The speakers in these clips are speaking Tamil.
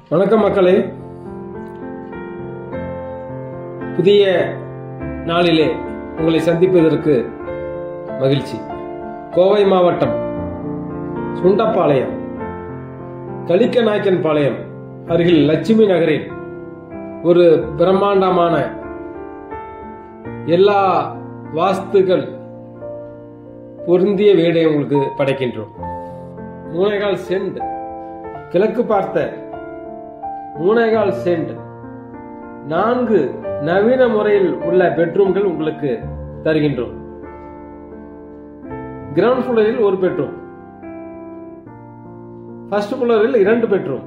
வணக்கம் மக்களே புதிய நாளிலே உங்களை சந்திப்பதற்கு மகிழ்ச்சி கோவை மாவட்டம் சுண்டப்பாளையம் கலிக்க நாயக்கன் பாளையம் அருகில் லட்சுமி நகரில் ஒரு பிரம்மாண்டமான எல்லா வாஸ்துகள் பொருந்திய வீடை உங்களுக்கு படைக்கின்றோம் மூளைகால் சென்ட் கிழக்கு பார்த்த மூணேகால் சென்ட் நான்கு நவீன முறையில் உள்ள பெட்ரூம்கள் உங்களுக்கு தருகின்றோம் கிரவுண்ட் ஃப்ளோரில் ஒரு பெட்ரூம் ஃபர்ஸ்ட் ஃப்ளோரில் இரண்டு பெட்ரூம்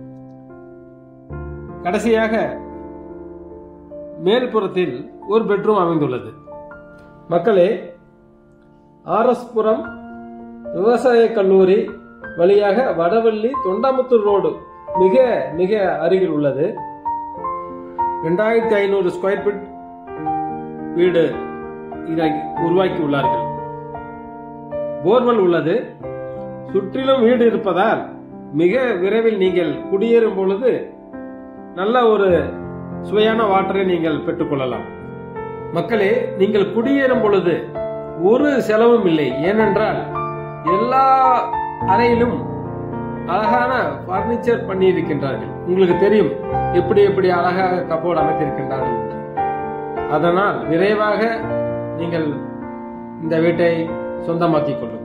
கடைசியாக மேல்புறத்தில் ஒரு பெட்ரூம் அமைந்துள்ளது மக்களே ஆர்எஸ்புரம் விவசாய கல்லூரி வழியாக வடவள்ளி தொண்டாமுத்தூர் ரோடு மிக மிக அருகில் உள்ளது ரெண்டாயிரத்தி ஐநூறு ஸ்கொயர் ஃபீட் வீடு இதை உருவாக்கி உள்ளார்கள் போர்வெல் உள்ளது சுற்றிலும் வீடு இருப்பதால் மிக விரைவில் நீங்கள் குடியேறும் பொழுது நல்ல ஒரு சுவையான வாட்டரை நீங்கள் பெற்றுக்கொள்ளலாம் மக்களே நீங்கள் குடியேறும் பொழுது ஒரு செலவும் இல்லை ஏனென்றால் எல்லா அறையிலும் அழகான பர்னிச்சர் பண்ணியிருக்கின்றார்கள் உங்களுக்கு தெரியும் எப்படி எப்படி அழகாக கபோர்டு அமைத்திருக்கின்றார்கள் என்று. அதனால் விரைவாக நீங்கள் இந்த வீட்டை சொந்தமாக்கிக் கொள்ளுங்கள்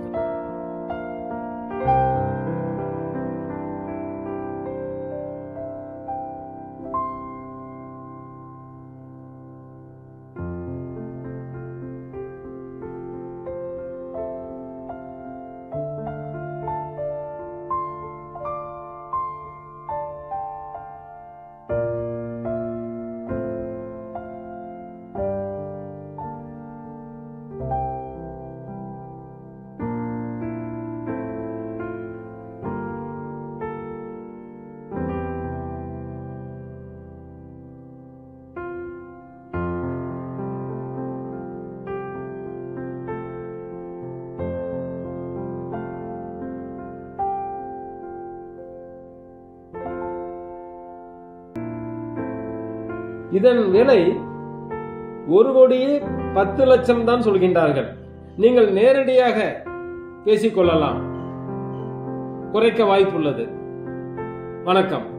இதன் விலை ஒரு கோடியே பத்து லட்சம் தான் சொல்கின்றார்கள் நீங்கள் நேரடியாக பேசிக்கொள்ளலாம் குறைக்க வாய்ப்புள்ளது வணக்கம்